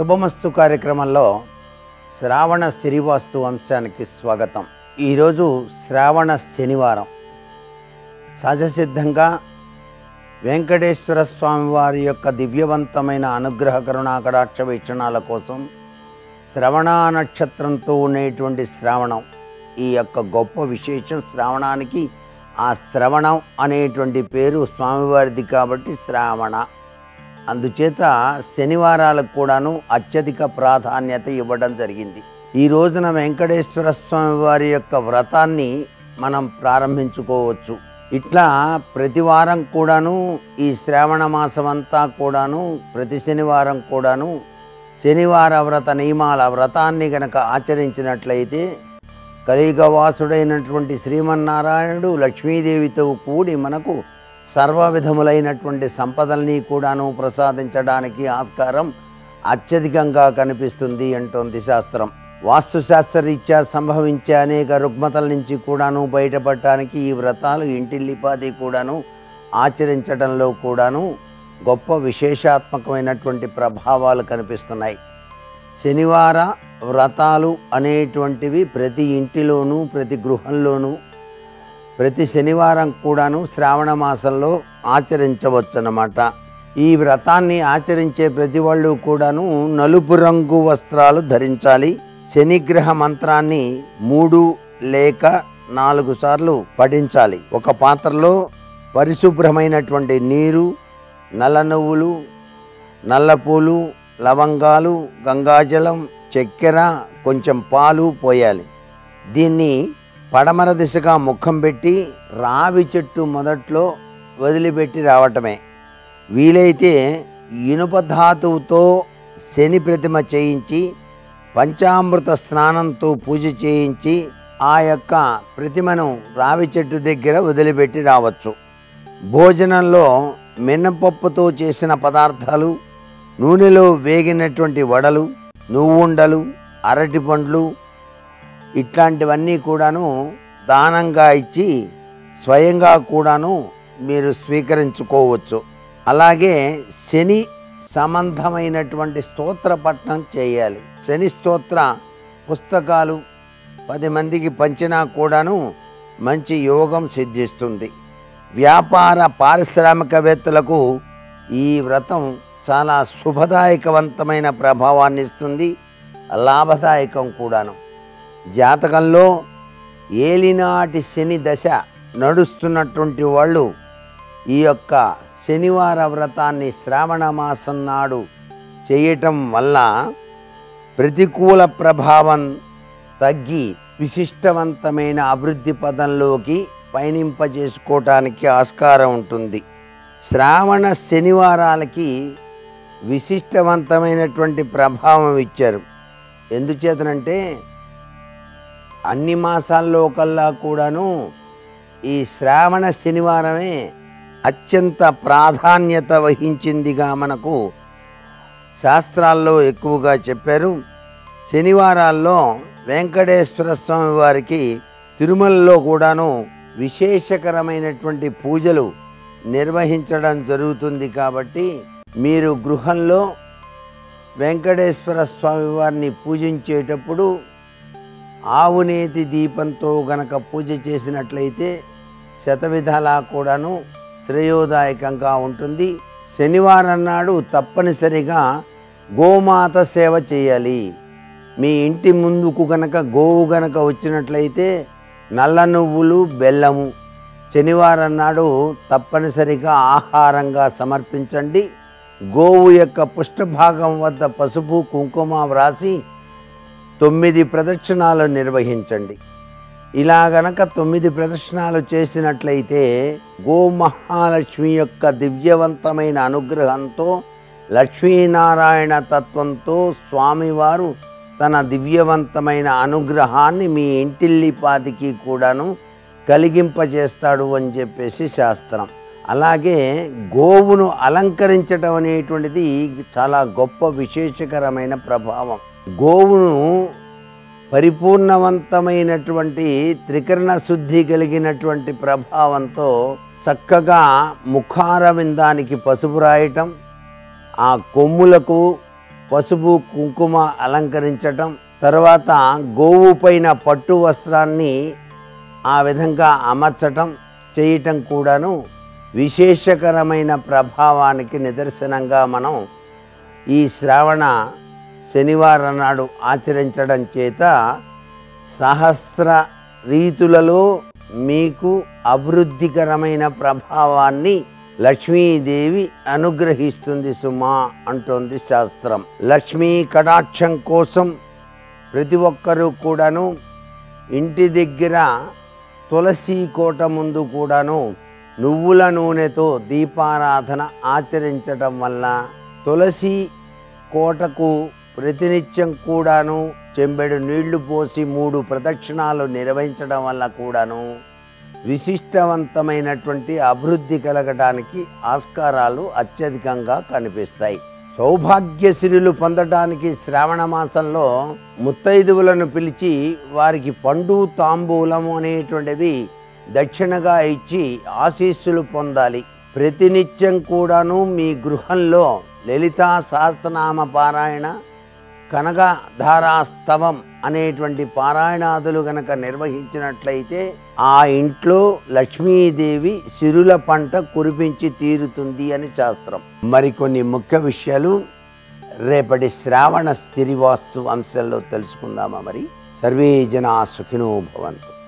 శుభమస్తు కార్యక్రమంలో శ్రావణ సిరివాస్తు అంశానికి స్వాగతం ఈరోజు శ్రావణ శనివారం సహజసిద్ధంగా వెంకటేశ్వర స్వామి వారి యొక్క దివ్యవంతమైన అనుగ్రహ కరుణా కటాక్ష వీక్షణాల కోసం శ్రవణ నక్షత్రంతో ఉండేటువంటి శ్రావణం ఈ యొక్క గొప్ప విశేషం శ్రావణానికి ఆ శ్రవణం అనేటువంటి పేరు స్వామివారిది కాబట్టి శ్రావణ అందుచేత శనివారాలకు కూడాను అత్యధిక ప్రాధాన్యత ఇవ్వడం జరిగింది ఈ రోజున వెంకటేశ్వర స్వామి వారి యొక్క వ్రతాన్ని మనం ప్రారంభించుకోవచ్చు ఇట్లా ప్రతి వారం కూడాను ఈ శ్రావణ మాసం అంతా కూడాను ప్రతి శనివారం కూడాను శనివార వ్రత నియమాల వ్రతాన్ని గనక ఆచరించినట్లయితే కలియుగవాసుడైనటువంటి శ్రీమన్నారాయణుడు లక్ష్మీదేవితో కూడి మనకు సర్వ విధములైనటువంటి సంపదల్ని కూడాను ప్రసాదించడానికి ఆస్కారం అత్యధికంగా కనిపిస్తుంది అంటోంది శాస్త్రం వాస్తుశాస్త్రరీత్యా సంభవించే అనేక రుగ్మతల నుంచి కూడాను బయటపడటానికి ఈ వ్రతాలు ఇంటిల్లిపాది కూడాను ఆచరించడంలో కూడాను గొప్ప విశేషాత్మకమైనటువంటి ప్రభావాలు కనిపిస్తున్నాయి శనివార వ్రతాలు అనేటువంటివి ప్రతి ఇంటిలోనూ ప్రతి గృహంలోనూ ప్రతి శనివారం కూడాను శ్రావణ మాసంలో ఆచరించవచ్చన్నమాట ఈ వ్రతాన్ని ఆచరించే ప్రతి వాళ్ళు కూడాను నలుపు రంగు వస్త్రాలు ధరించాలి శనిగ్రహ మంత్రాన్ని మూడు లేక నాలుగు సార్లు పఠించాలి ఒక పాత్రలో పరిశుభ్రమైనటువంటి నీరు నల్ల నువ్వులు నల్లపూలు లవంగాలు గంగాజలం చక్కెర కొంచెం పాలు పోయాలి దీన్ని పడమర దిశగా ముఖం పెట్టి రావి చెట్టు మొదట్లో వదిలిపెట్టి రావటమే వీలైతే ఇనుప ధాతువుతో శని ప్రతిమ చేయించి పంచామృత స్నానంతో పూజ చేయించి ఆ యొక్క ప్రతిమను రావి చెట్టు దగ్గర వదిలిపెట్టి రావచ్చు భోజనంలో మినపప్పుతో చేసిన పదార్థాలు నూనెలో వేగినటువంటి వడలు నువ్వుండలు అరటి పండ్లు ఇట్లాంటివన్నీ కూడాను దానంగా ఇచ్చి స్వయంగా కూడాను మీరు స్వీకరించుకోవచ్చు అలాగే శని సంబంధమైనటువంటి స్తోత్ర పఠనం చేయాలి శని స్తోత్ర పుస్తకాలు పది మందికి పంచినా కూడాను మంచి యోగం సిద్ధిస్తుంది వ్యాపార పారిశ్రామికవేత్తలకు ఈ వ్రతం చాలా శుభదాయకవంతమైన ప్రభావాన్ని ఇస్తుంది లాభదాయకం కూడాను జాతకంలో ఏలినాటి శని దశ నడుస్తున్నటువంటి వాళ్ళు ఈ యొక్క శనివార వ్రతాన్ని శ్రావణ మాసం నాడు చేయటం వల్ల ప్రతికూల ప్రభావం తగ్గి విశిష్టవంతమైన అభివృద్ధి పదంలోకి పయనింపజేసుకోవటానికి ఆస్కారం ఉంటుంది శ్రావణ శనివారాలకి విశిష్టవంతమైనటువంటి ప్రభావం ఇచ్చారు ఎందుచేతనంటే అన్ని మాసాల్లో కల్లా కూడాను ఈ శ్రావణ శనివారమే అత్యంత ప్రాధాన్యత వహించిందిగా మనకు శాస్త్రాల్లో ఎక్కువగా చెప్పారు శనివారాల్లో వెంకటేశ్వర స్వామి వారికి తిరుమలలో కూడాను విశేషకరమైనటువంటి పూజలు నిర్వహించడం జరుగుతుంది కాబట్టి మీరు గృహంలో వెంకటేశ్వర స్వామి వారిని పూజించేటప్పుడు ఆవునేతి దీపంతో గనక పూజ చేసినట్లయితే శతవిధాలా కూడాను శ్రేయోదాయకంగా ఉంటుంది శనివారం నాడు తప్పనిసరిగా గోమాత సేవ చేయాలి మీ ఇంటి ముందుకు గనక గోవు గనక వచ్చినట్లయితే నల్ల నువ్వులు బెల్లము శనివారం నాడు తప్పనిసరిగా ఆహారంగా సమర్పించండి గోవు యొక్క పృష్ఠభాగం వద్ద పసుపు కుంకుమ వ్రాసి తొమ్మిది ప్రదక్షిణాలు నిర్వహించండి ఇలా గనక తొమ్మిది ప్రదక్షిణాలు చేసినట్లయితే గోమహాలక్ష్మి యొక్క దివ్యవంతమైన అనుగ్రహంతో లక్ష్మీనారాయణ తత్వంతో స్వామివారు తన దివ్యవంతమైన అనుగ్రహాన్ని మీ ఇంటిల్లిపాదికి కూడాను కలిగింపజేస్తాడు అని చెప్పేసి శాస్త్రం అలాగే గోవును అలంకరించడం అనేటువంటిది చాలా గొప్ప విశేషకరమైన ప్రభావం గోవును పరిపూర్ణవంతమైనటువంటి త్రికరణ శుద్ధి కలిగినటువంటి ప్రభావంతో చక్కగా ముఖార విందానికి పసుపు రాయటం ఆ కొమ్ములకు పసుపు కుంకుమ అలంకరించటం తర్వాత గోవు పైన పట్టు వస్త్రాన్ని ఆ విధంగా అమర్చటం చేయటం కూడాను విశేషకరమైన ప్రభావానికి నిదర్శనంగా మనం ఈ శ్రావణ శనివారం నాడు ఆచరించడం చేత సహస్ర రీతులలో మీకు అభివృద్ధికరమైన ప్రభావాన్ని లక్ష్మీదేవి అనుగ్రహిస్తుంది సుమా అంటోంది శాస్త్రం లక్ష్మీ కటాక్షం కోసం ప్రతి ఒక్కరూ కూడాను ఇంటి దగ్గర తులసి కోట ముందు కూడాను నువ్వుల నూనెతో దీపారాధన ఆచరించటం వల్ల తులసి కోటకు ప్రతినిత్యం కూడాను చెంబెడు నీళ్లు పోసి మూడు ప్రదక్షిణాలు నిర్వహించడం వల్ల కూడాను విశిష్టవంతమైనటువంటి అభివృద్ధి కలగడానికి ఆస్కారాలు అత్యధికంగా కనిపిస్తాయి సౌభాగ్యశ్రీలు పొందడానికి శ్రావణ మాసంలో ముత్తైదువులను పిలిచి వారికి పండు తాంబూలము అనేటువంటివి దక్షిణగా ఇచ్చి ఆశీస్సులు పొందాలి ప్రతినిత్యం కూడాను మీ గృహంలో లలితా సహస్రనామ పారాయణ కనకధారాస్తవం అనేటువంటి పారాయణాదులు గనక నిర్వహించినట్లయితే ఆ ఇంట్లో లక్ష్మీదేవి సిరుల పంట కురిపించి తీరుతుంది అని శాస్త్రం మరికొన్ని ముఖ్య విషయాలు రేపటి శ్రావణ స్థిరివాస్తు అంశంలో తెలుసుకుందామా మరి సర్వే జనా సుఖినో భవంతు